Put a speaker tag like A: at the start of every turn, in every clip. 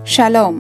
A: shalom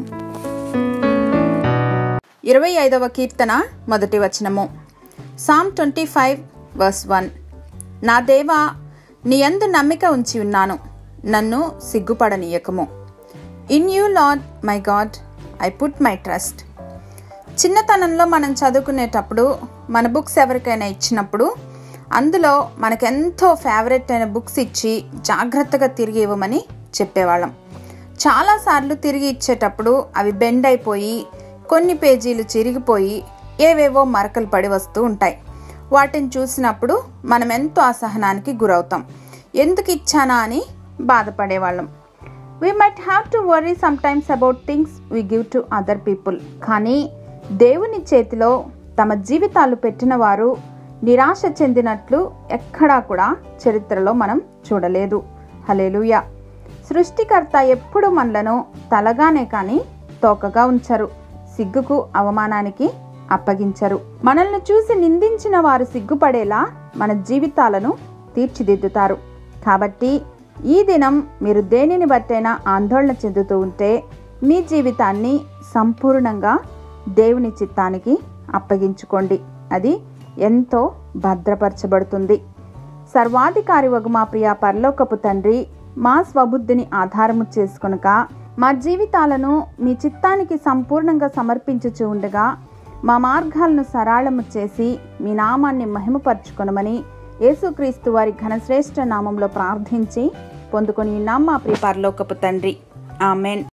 A: ఇరవై ఐదవ కీర్తన మొదటి వచనము Psalm twenty five verse one నా దేవా నీ యందు నమ్మిక ఉంచి ఉన్నాను నన్ను సిగ్గుపడనీయకము in you Lord my God I put my trust చిన్నతనంలో మనం చదువుకునేటప్పుడు మన బుక్స్ ఎవరికైనా ఇచ్చినప్పుడు అందులో మనకెంతో ఫేవరెట్ అయిన బుక్స్ ఇచ్చి జాగ్రత్తగా తిరిగి ఇవ్వమని చెప్పేవాళ్ళం చాలాసార్లు తిరిగి ఇచ్చేటప్పుడు అవి బెండ్ అయిపోయి కొన్ని పేజీలు చిరిగిపోయి ఏవేవో మరకలు పడి వస్తూ ఉంటాయి వాటిని చూసినప్పుడు మనం ఎంతో అసహనానికి గురవుతాం ఎందుకు ఇచ్చానా అని బాధపడేవాళ్ళం we might have to worry sometimes about things we give to other people కానీ దేవుని చేతిలో తమ జీవితాలు పెట్టిన వారు నిరాశ చెందినట్లు ఎక్కడా కూడా చరిత్రలో మనం చూడలేదు హలేలుయా సృష్టికర్త ఎప్పుడు మనలను తలగానే కానీ తోకగా ఉంచరు సిగ్గుకు అవమానానికి అప్పగించరు మనల్ని చూసి నిందించిన వారు సిగ్గుపడేలా మన జీవితాలను తీర్చిదిద్దుతారు కాబట్టి ఈ దినం మీరు దేనిని బట్టైనా ఆందోళన చెందుతూ ఉంటే మీ జీవితాన్ని సంపూర్ణంగా దేవుని చిత్తానికి అప్పగించుకోండి అది ఎంతో భద్రపరచబడుతుంది సర్వాధికారి వగు మా ప్రియ పరలోకపు తండ్రి మా స్వబుద్ధిని ఆధారము చేసుకొనక మా జీవితాలను మీ చిత్తానికి సంపూర్ణంగా సమర్పించుచు ఉండగా మా మార్గాలను సరళము చేసి మీ నామాన్ని మహిమపరచుకొనమని యేసుక్రీస్తు వారి ఘనశ్రేష్ఠ నామంలో ప్రార్థించి పొందుకొని ఉన్నాం మా ప్రియ పరలోకపు తండ్రి ఆమెన్